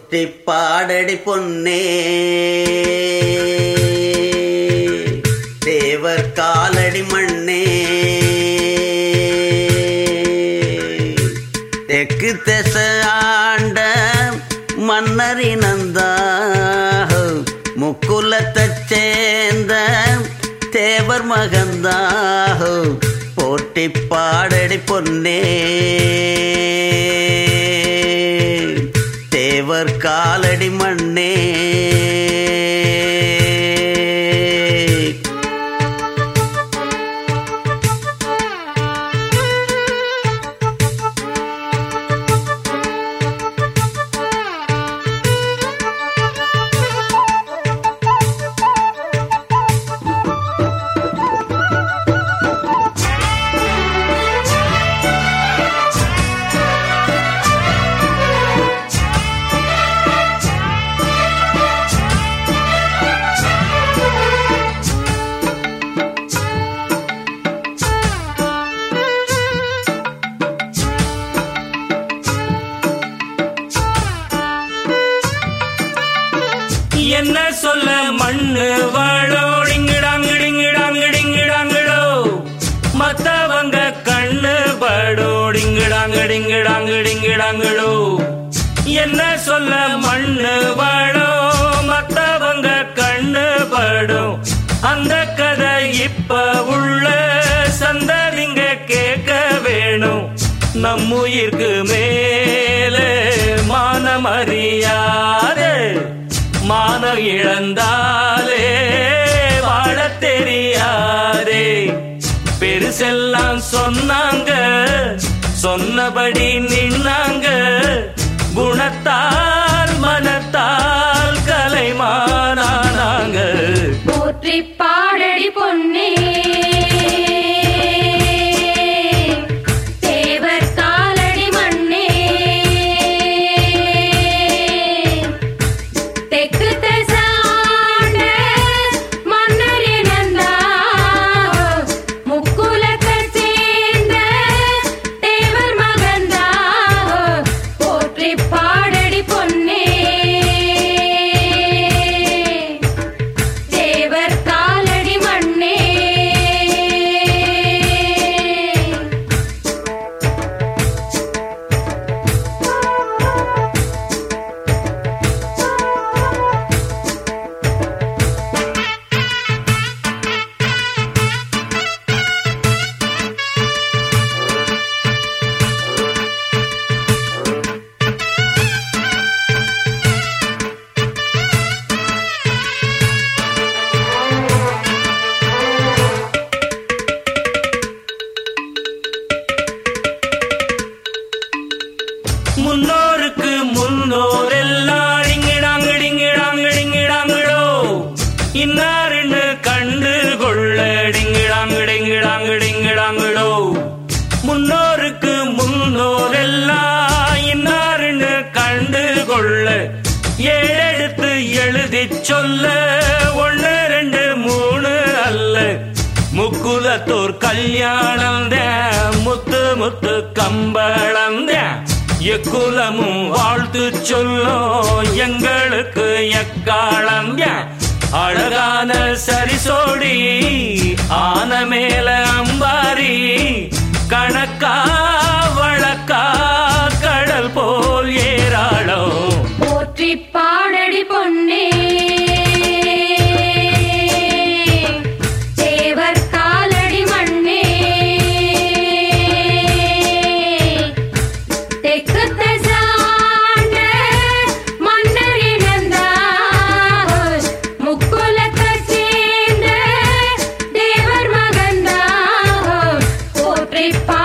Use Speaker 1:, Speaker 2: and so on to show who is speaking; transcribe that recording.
Speaker 1: போற்றி பாடடி பொன்னே தேவர் காலடி மண்ணே தெற்கு திச ஆண்ட மன்னரினந்தா முக்குலத்தைச் சேர்ந்த தேவர் மகந்தாஹோ போட்டி பாடடி பொன்னே தேவர் காலடி மண்ணே
Speaker 2: என்ன சொல்ல மண்ணு வாழோடிங்கிடாங்கிடிங்கிடாங்கிடிங்கிடாங்கிடோ மத்தவங்க கண்ணு படோடிங்கிடாங்கிடிங்கிடாங்கிடிங்கிடாங்கிடோ என்ன சொல்ல மண்ணு வாழோ மத்தவங்க கண்ணு படும் அந்த கதை இப்ப உள்ள சந்ததிங்க கேட்க வேணும் நம்முயிர்க்கு மேலே மானமறியாதே மான இழந்தாலே வாழத் தெரியாதே பெருசெல்லாம் சொன்னாங்க சொன்னபடி நின்னாங்க குணத்தால் மனத்தால் கலைமானாங்க
Speaker 3: போற்றி பாடடி பொன்னே தேவர் காலடி மண்ணே தெற்கு திசாண்ட மன்னர் இனந்தா முக்குலத்தைச் சேர்ந்த தேவர் மகந்தா போற்றி பாடடி பொன்னே தேவர் காலடி மண்ணே
Speaker 2: முன்னோருக்கு முன்னோர் எல்லாம் டிங்கிடாங்கிடிங்கிடாங்கிடிங்கிடாங்கிடோ இன்னாருன்னு கண்டு கொள்ள டிங்கிடாங்கிடிங்கிடாங்கிடிங்கிடாங்கிடோ முன்னோருக்கு முன்னோர் எல்லாம் இன்னாருன்னு கண்டு கொள்ள ஏழெடுத்து எழுதி சொல்ல ஒன்னு ரெண்டு மூணு அல்ல முக்குலத்தோர் கல்யாணம் முத்து முத்து கம்பளம் எக்குலமும் வாழ்த்து சொல்லும் எங்களுக்கு எக்காலம் அழகான சரிசோடி ஆன மேல அம்பாரி கணக்கா வழக்கா கடல் போல் ஏராளம்
Speaker 3: போற்றி பாடடி பொன்னே தேவர் காலடி மண்ணே தெற்கு திசாண்ட மன்னர் இனந்தா முக்குலத்தைச் சேர்ந்த தேவர் மகந்தா போற்றி பா